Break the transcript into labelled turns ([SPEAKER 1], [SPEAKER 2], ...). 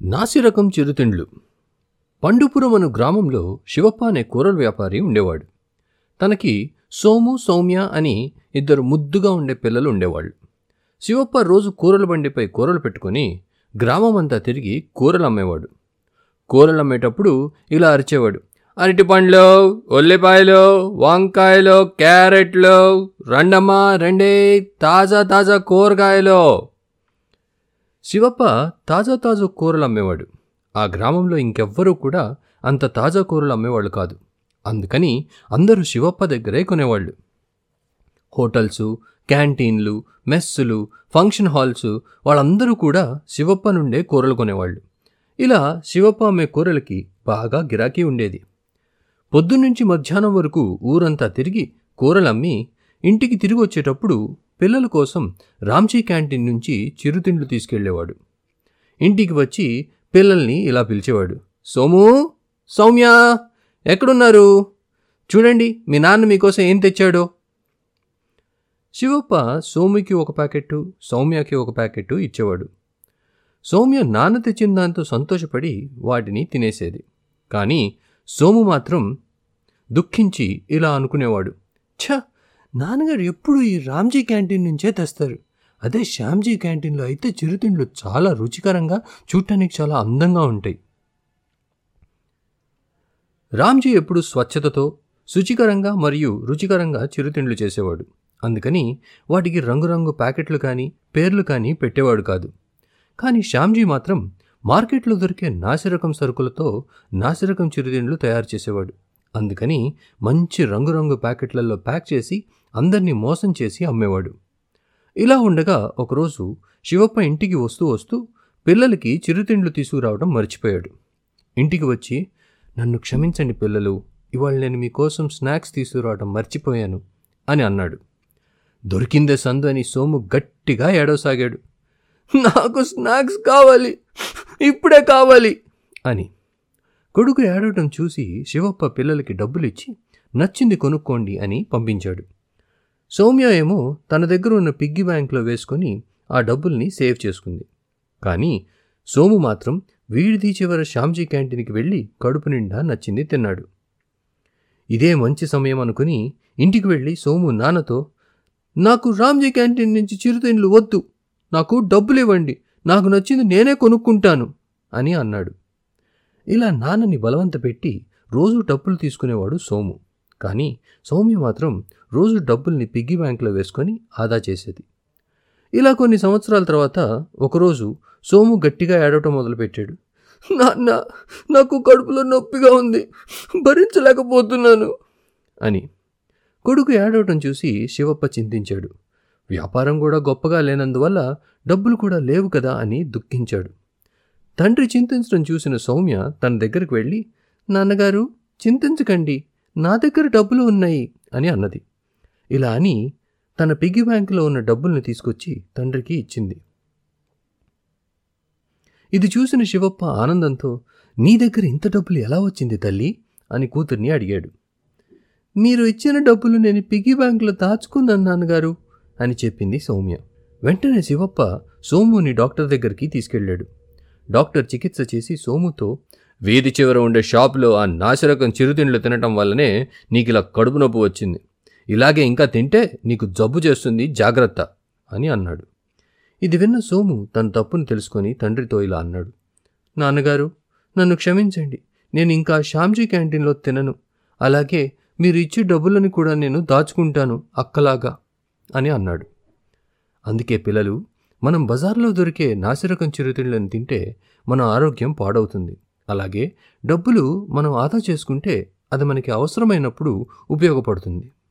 [SPEAKER 1] నాసిరకం చిరుతిండ్లు పండుపురం అను గ్రామంలో శివప్ప అనే కూరల వ్యాపారి ఉండేవాడు. తనకి సోము, సౌమ్య అని ఇద్దరు ముద్దుగా ఉండే పిల్లలు ఉండేవాళ్ళు. శివప్ప రోజు కూరల బండిపై కూరలు పెట్టుకుని గ్రామమంతా తిరిగి కూరలు అమ్మేవాడు. కూరలమ్మేటప్పుడు ఇలా అరిచేవాడు. అరటిపండ్లు, ఉల్లిపాయలు, వంకాయలు, క్యారెట్లు, రండమ్మా రండి తాజా తాజా కూరగాయలు. శివప్ప తాజా తాజా కూరలు అమ్మేవాడు. ఆ గ్రామంలో ఇంకెవ్వరూ కూడా అంత తాజా కూరలు అమ్మేవాళ్ళు కాదు. అందుకని అందరూ శివప్ప దగ్గరే కొనేవాళ్ళు. హోటల్సు, క్యాంటీన్లు, మెస్సులు, ఫంక్షన్ హాల్సు వాళ్ళందరూ కూడా శివప్ప నుండే కూరలు కొనేవాళ్ళు. ఇలా శివప్ప అమ్మే కూరలకి బాగా గిరాకీ ఉండేది. పొద్దున్నుంచి మధ్యాహ్నం వరకు ఊరంతా తిరిగి కూరలమ్మి ఇంటికి తిరిగొచ్చేటప్పుడు పిల్లల కోసం రామ్జీ క్యాంటీన్ నుంచి చిరుతిండ్లు తీసుకెళ్ళేవాడు. ఇంటికి వచ్చి పిల్లల్ని ఇలా పిలిచేవాడు. సోమూ, సౌమ్య ఎక్కడున్నారు? చూడండి మీ నాన్న మీకోసం ఏం తెచ్చాడో. శివప్ప సోముకి ఒక ప్యాకెట్టు, సౌమ్యకి ఒక ప్యాకెట్టు ఇచ్చేవాడు. సౌమ్య నాన్న తెచ్చిన దాంతో సంతోషపడి వాటిని తినేసేది. కాని సోము మాత్రం దుఃఖించి ఇలా అనుకునేవాడు. ఛ! నాన్నగారు ఎప్పుడూ ఈ రామ్జీ క్యాంటీన్ నుంచే తెస్తారు. అదే శ్యామ్జీ క్యాంటీన్లో అయితే చిరుతిండ్లు చాలా రుచికరంగా చూడటానికి చాలా అందంగా ఉంటాయి. రామ్జీ ఎప్పుడూ స్వచ్ఛతతో, శుచికరంగా మరియు రుచికరంగా చిరుతిండ్లు చేసేవాడు. అందుకని వాటికి రంగురంగు ప్యాకెట్లు కానీ, పేర్లు కానీ పెట్టేవాడు కాదు. కాని శ్యామ్జీ మాత్రం మార్కెట్లో దొరికే నాసిరకం సరుకులతో నాసిరకం చిరుతిండ్లు తయారు చేసేవాడు. అందుకని మంచి రంగురంగు ప్యాకెట్లలో ప్యాక్ చేసి అందర్నీ మోసం చేసి అమ్మేవాడు. ఇలా ఉండగా ఒకరోజు శివప్ప ఇంటికి వస్తూ వస్తూ పిల్లలకి చిరుతిండ్లు తీసుకురావడం మర్చిపోయాడు. ఇంటికి వచ్చి నన్ను క్షమించండి పిల్లలు ఇవాళ నేను మీకోసం స్నాక్స్ తీసుకురావడం మర్చిపోయాను అని అన్నాడు. దొరికిందే సందు అని సోము గట్టిగా ఏడవసాగాడు. నాకు స్నాక్స్ కావాలి ఇప్పుడే కావాలి అని. కొడుకు ఏడవటం చూసి శివప్ప పిల్లలకి డబ్బులిచ్చి నచ్చింది కొనుక్కోండి అని పంపించాడు. సౌమ్య ఏమో తన దగ్గర ఉన్న పిగ్గీ బ్యాంక్లో వేసుకొని ఆ డబ్బుల్ని సేవ్ చేసుకుంది. కాని సోము మాత్రం వీడిది చివర శ్యామ్జీ క్యాంటీన్కి వెళ్ళి కడుపు నిండా నచ్చింది తిన్నాడు. ఇదే మంచి సమయం అనుకుని ఇంటికి వెళ్ళి సోము నాన్నతో నాకు రామ్జీ క్యాంటీన్ నుంచి చిరుతిండ్లు వద్దు నాకు డబ్బులివ్వండి నాకు నచ్చింది నేనే కొనుక్కుంటాను అని అన్నాడు. ఇలా నాన్నని బలవంత పెట్టి రోజూ డబ్బులు తీసుకునేవాడు సోము. కాని సౌమ్య మాత్రం రోజు డబ్బుల్ని పిగ్గీ బ్యాంక్లో వేసుకొని ఆదా చేసేది. ఇలా కొన్ని సంవత్సరాల తర్వాత ఒకరోజు సోము గట్టిగా ఏడవటం మొదలుపెట్టాడు. నాన్న నాకు కడుపులో నొప్పిగా ఉంది భరించలేకపోతున్నాను అని. కొడుకు ఏడవటం చూసి శివప్ప చింతించాడు. వ్యాపారం కూడా గొప్పగా లేనందువల్ల డబ్బులు కూడా లేవు కదా అని దుఃఖించాడు. తండ్రి చింతించడం చూసిన సౌమ్య తన దగ్గరికి వెళ్ళి నాన్నగారు చింతించకండి నా దగ్గర డబ్బులు ఉన్నాయి అని అన్నది. ఇలా అని తన పిగ్గీ బ్యాంకులో ఉన్న డబ్బుల్ని తీసుకొచ్చి తండ్రికి ఇచ్చింది. ఇది చూసిన శివప్ప ఆనందంతో నీ దగ్గర ఇంత డబ్బులు ఎలా వచ్చింది తల్లి అని కూతుర్ని అడిగాడు. మీరు ఇచ్చిన డబ్బులు నేను పిగ్గీ బ్యాంకులో దాచుకున్నాను నాన్నగారు అని చెప్పింది సౌమ్య. వెంటనే శివప్ప సోముని డాక్టర్ దగ్గరికి తీసుకెళ్ళాడు. డాక్టర్ చికిత్స చేసి సోముతో వీధి చివర ఉండే షాపులో ఆ నాసిరకం చిరుతిండ్లు తినటం వల్లనే నీకిలా కడుపు నొప్పి వచ్చింది. ఇలాగే ఇంకా తింటే నీకు జబ్బు చేస్తుంది జాగ్రత్త అని అన్నాడు. ఇది విన్న సోము తన తప్పును తెలుసుకొని తండ్రితో ఇలా అన్నాడు. నాన్నగారు నన్ను క్షమించండి నేను ఇంకా శ్యామ్జీ క్యాంటీన్లో తినను. అలాగే మీరు ఇచ్చే డబ్బులను కూడా నేను దాచుకుంటాను అక్కలాగా అని అన్నాడు. అందుకే పిల్లలు మనం బజార్లో దొరికే నాసిరకం చిరుతిండ్లను తింటే మన ఆరోగ్యం పాడవుతుంది. అలాగే డబ్బులు మనం ఆదా చేసుకుంటే అది మనకి అవసరమైనప్పుడు ఉపయోగపడుతుంది.